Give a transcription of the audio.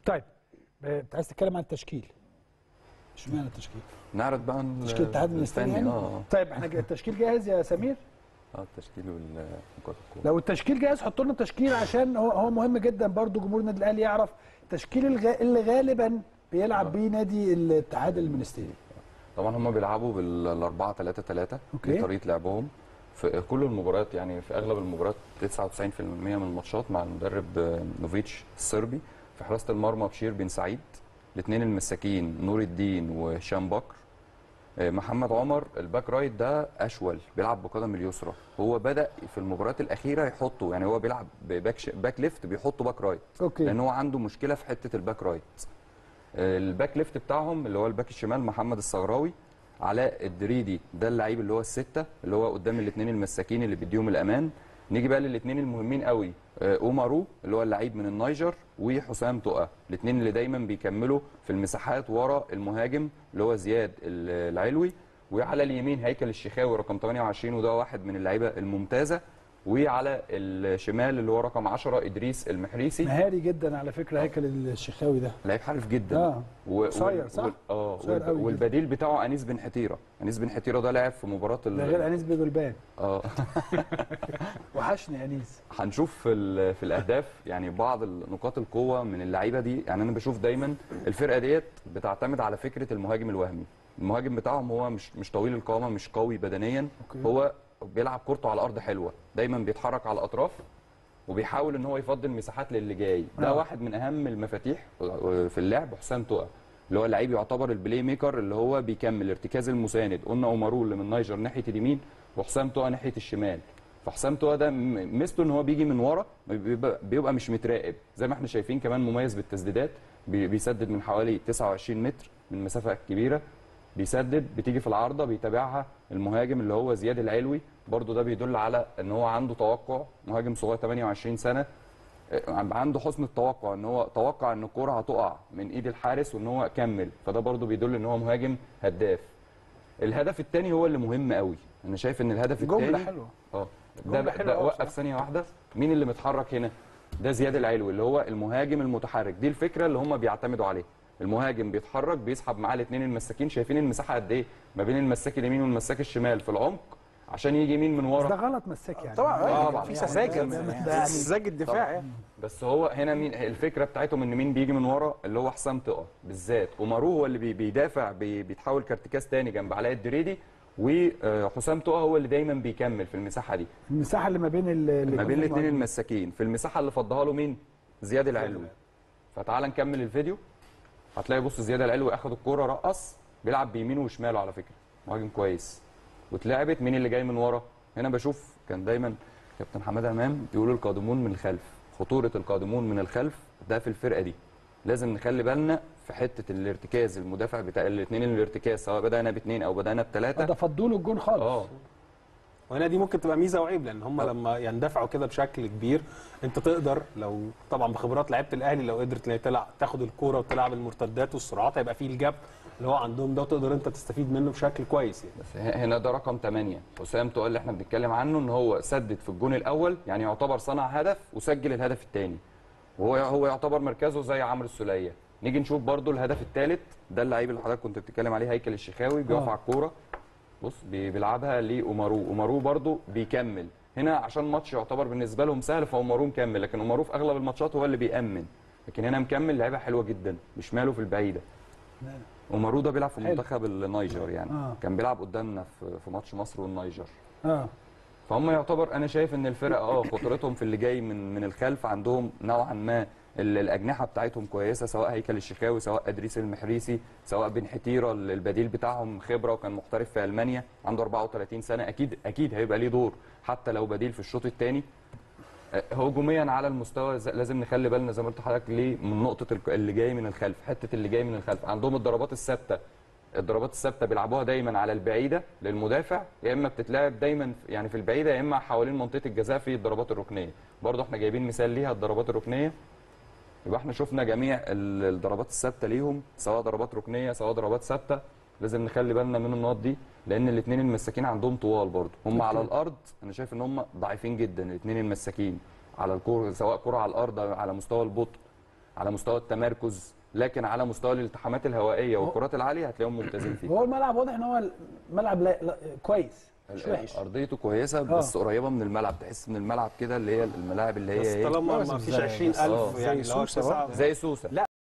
طيب آه، انت عايز تتكلم عن التشكيل اشمعنى التشكيل؟ نعرض بقى تشكيل الاتحاد المنستيري يعني؟ اه طيب احنا جا- التشكيل جاهز يا سمير؟ اه التشكيل والنقاط الكوره لو التشكيل جاهز حطوا لنا التشكيل عشان هو هو مهم جدا برضو جمهور النادي الاهلي يعرف التشكيل الغ- اللي غالبا بيلعب بيه نادي الاتحاد المنستيري طبعا هم بيلعبوا بال 4 3 3 أوكي. دي طريقه لعبهم في كل المباريات يعني في اغلب المباريات 99% من الماتشات مع المدرب آه، نوفيتش الصربي في حراسه المرمى بشير بن سعيد الاثنين المساكين نور الدين وهشام بكر آه، محمد عمر الباك رايت ده اشول بيلعب بقدم اليسرى هو بدا في المباريات الاخيره يحطه يعني هو بيلعب بباك ش... باك ليفت بيحطه باك رايت اوكي لان هو عنده مشكله في حته الباك رايت آه، الباك ليفت بتاعهم اللي هو الباك الشمال محمد الصغراوي علاء الدريدي ده اللعيب اللي هو السته اللي هو قدام الاثنين المساكين اللي بيديهم الامان نيجي بقى للاثنين المهمين قوي آه، اومارو اللي هو اللعيب من النيجر وحسام تقى الاثنين اللي دايما بيكملوا في المساحات ورا المهاجم اللي هو زياد ال- العلوي وعلى اليمين هيكل الشخاوي رقم 28 وده واحد من اللعيبه الممتازه وعلى الشمال اللي هو رقم 10 ادريس المحريسي مهاري جدا على فكره هيكل الشخاوي ده لعيب حريف جدا اه و- قصير، وال- صح؟ وال- اه قصير والب- قوي والبديل بتاعه انيس بن حتيره انيس بن حتيره ده لعب في مباراه ال- ده غير انيس بجلبان اه وحشني انيس هنشوف في ال- في الاهداف يعني بعض نقاط القوه من اللعيبه دي يعني انا بشوف دايما الفرقه ديت بتعتمد على فكره المهاجم الوهمي المهاجم بتاعهم هو مش مش طويل القامه مش قوي بدنيا أوكي. هو بيلعب كورته على الارض حلوه دايما بيتحرك على الاطراف وبيحاول ان هو يفضل مساحات للي جاي ده آه. واحد من اهم المفاتيح في اللعب حسام تقى اللي هو اللعيب يعتبر البلاي ميكر اللي هو بيكمل ارتكاز المساند قلنا اومارو اللي من نيجر ناحيه اليمين وحسام تقى ناحيه الشمال فحسام تقى ده م- ميزته ان هو بيجي من ورا بيبقى, بيبقى مش متراقب زي ما احنا شايفين كمان مميز بالتسديدات بي- بيسدد من حوالي 29 متر من مسافه كبيره بيسدد بتيجي في العارضه بيتابعها المهاجم اللي هو زياد العلوي برضو ده بيدل على ان هو عنده توقع مهاجم صغير 28 سنه آه، عنده حسن التوقع ان هو توقع ان الكوره هتقع من ايد الحارس وان هو كمل فده برضو بيدل ان هو مهاجم هداف الهدف الثاني هو اللي مهم قوي انا شايف ان الهدف الثاني جمله حلوه اه ده, جملة حلوة ده أوي وقف بصراحة. ثانيه واحده مين اللي متحرك هنا ده زياد العلوي اللي هو المهاجم المتحرك دي الفكره اللي هم بيعتمدوا عليها المهاجم بيتحرك بيسحب معاه الاثنين المساكين شايفين المساحه قد ايه ما بين المساك اليمين والمساك الشمال في العمق عشان يجي مين من بس ده ورا غلط مساك يعني طبعا آه، آه طبعاً. في سذاجه ده يعني يعني- سذاجه دفاع يعني بس هو هنا مين الفكره بتاعتهم ان مين بيجي من ورا اللي هو حسام تقى بالذات ومارو هو اللي بي- بيدافع بي- بيتحول كارتكاز تاني جنب علاء الدريدي وحسام تقى هو اللي دايما بيكمل في المساحه دي المساحه اللي ما بين ال- اللي ما يكون بين في الاثنين المهاجم. المساكين في المساحه اللي فضها له مين زياد العلوي فتعال نكمل الفيديو هتلاقي بص زياد العلوي اخد الكوره رقص بيلعب بيمينه وشماله على فكره مهاجم كويس واتلعبت مين اللي جاي من ورا هنا بشوف كان دايما كابتن حماده امام بيقول القادمون من الخلف خطوره القادمون من الخلف ده في الفرقه دي لازم نخلي بالنا في حته الارتكاز المدافع بتاع الاثنين الارتكاز سواء بدانا باثنين او بدانا آه، بثلاثه ده فضوا له الجون خالص اه وهنا دي ممكن تبقى ميزه وعيب لان هم لما يندفعوا كده بشكل كبير انت تقدر لو طبعا بخبرات لعيبه الاهلي لو قدرت إن هي تلعب تاخد الكوره وتلعب المرتدات والسرعات هيبقى فيه الجاب اللي هو عندهم ده وتقدر انت تستفيد منه بشكل كويس يعني بس ه- هنا ده رقم 8 حسام تقول اللي احنا بنتكلم عنه ان هو سدد في الجون الاول يعني يعتبر صنع هدف وسجل الهدف الثاني وهو هو يعتبر مركزه زي عمرو السوليه نيجي نشوف برضو الهدف الثالث ده اللعيب اللي حضرتك كنت بتتكلم عليه هيكل الشخاوي بيقف آه. على الكوره بص بي- بيلعبها لاومارو اومارو برضو بيكمل هنا عشان ماتش يعتبر بالنسبه لهم سهل فاومارو مكمل لكن اومارو في اغلب الماتشات هو اللي بيأمن لكن هنا مكمل لعيبه حلوه جدا بشماله في البعيده اومارو ده بيلعب في حلو. منتخب النيجر يعني آه. كان بيلعب قدامنا في في ماتش مصر والنيجر اه فهم يعتبر انا شايف ان الفرق اه خطورتهم في اللي جاي من من الخلف عندهم نوعا ما ال- الاجنحه بتاعتهم كويسه سواء هيكل الشخاوي سواء ادريس المحريسي سواء بن حتيره ال- البديل بتاعهم خبره وكان محترف في المانيا عنده 34 سنه اكيد اكيد هيبقى ليه دور حتى لو بديل في الشوط الثاني هجوميا على المستوى ز- لازم نخلي بالنا زي ما قلت لحضرتك ليه من نقطه الك- اللي جاي من الخلف حته اللي جاي من الخلف عندهم الضربات الثابته الضربات الثابته بيلعبوها دايما على البعيده للمدافع يا اما بتتلعب دايما في- يعني في البعيده يا اما حوالين منطقه الجزاء في الضربات الركنيه برضه احنا جايبين مثال ليها الضربات الركنيه يبقى احنا شفنا جميع ال- الضربات الثابته ليهم سواء ضربات ركنيه سواء ضربات ثابته لازم نخلي بالنا من النقط دي لان الاثنين المساكين عندهم طوال برضه هم على الارض انا شايف ان هم ضعيفين جدا الاثنين المساكين على الكوره سواء كره على الارض أو على مستوى البطء على مستوى التمركز لكن على مستوى الالتحامات الهوائيه والكرات العاليه هتلاقيهم ممتازين فيه هو الملعب واضح ان هو ملعب لا لا كويس مش وحش ارضيته كويسه بس قريبه من الملعب تحس من الملعب كده اللي هي الملاعب اللي هي بس ايه طالما بس ما فيش زي- 20000 آه، يعني زي اللي هو سوسة تسعة برضه. زي سوسه لا